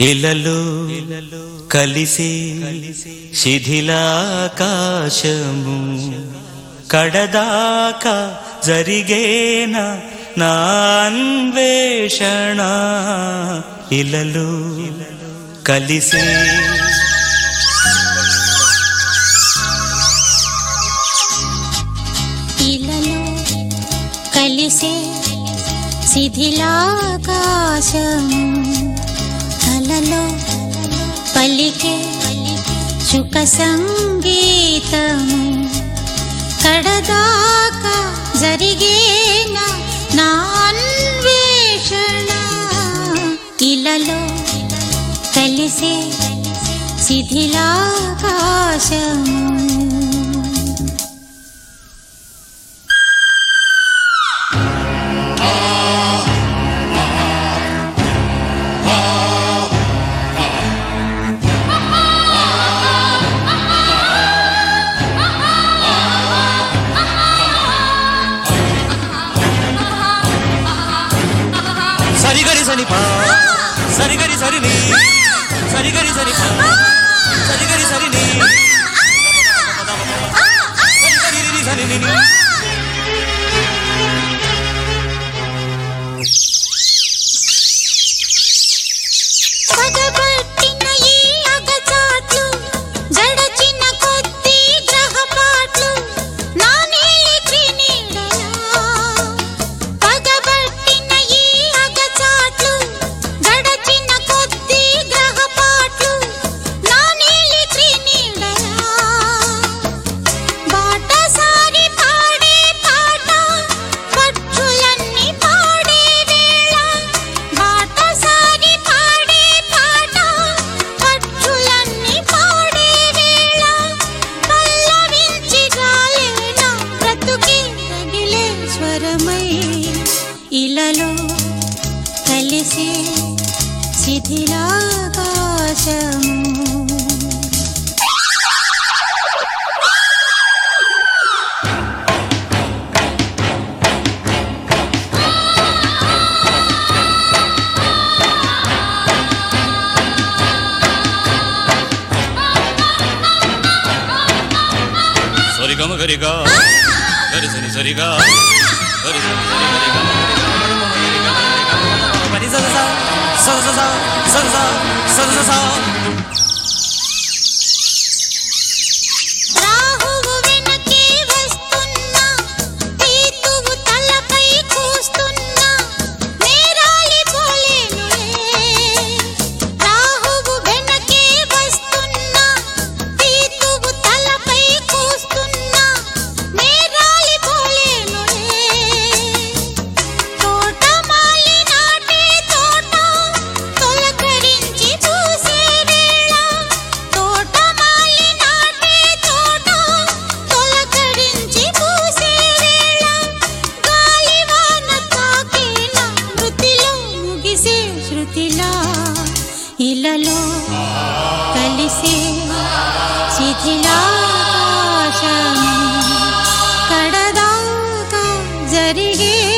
ఇలలో కలిసి శిథిలాకాశము కడదాకా జరిగేన నా అన్వేషణ ఇలలో కలిసి ఇలలో కలిసే శిథిలాకాశం కలలో పలికే సుఖ సంగీతము కడదాకా జరిగేన నా అన్వేషణ ఇలలో కలిసే శిథిలాకాశము సరిగరి సని పా సరిగరి సరిని సరిగరి సని పా సరిగరి సరిని సరిగరి సరిని పగబట్టిన ఈ అగచాట్లు జడచిన కొద్ది గ్రహపాట్లు నా నీలి క్రినీడలా పగబట్టిన ఈ అగచాట్లు జడచిన కొద్ది గ్రహపాట్లు నా నీలి క్రినీడలా బాటసారి పాడే పాట పక్షులన్నీ పాడే వేళ బాటసారి పాడే పాట పక్షులన్నీ పాడే వేళ పల్లవించి గాలేన బ్రతుకి తగిలే స్వరమై ఇలలో కలిసి శిథిలాకాశము సరిగమ గరిగా గరి సని సరిగా గరి సని సరి గరిగా పని సద స సద స సద స సద స రాహువు వెనకే వస్తున్నా తీతువు తలపై కూస్తున్నా నేరాలి పోలేనులే రాహువు వెనకే వస్తున్నా తీతువు తలపై కూస్తున్నా నేరాలి పోలేనులే తోటమాలి నాటే తోట తొలకరించి చూసే వేళ తోటమాలి నాటే తోట తొలకరించి పూసే వేళ గాలివాన తాకేన మృతిలో ముగిసే శృతిలా ఇలలో కలిసే శిథిలాకాశం కడదాకా జరిగే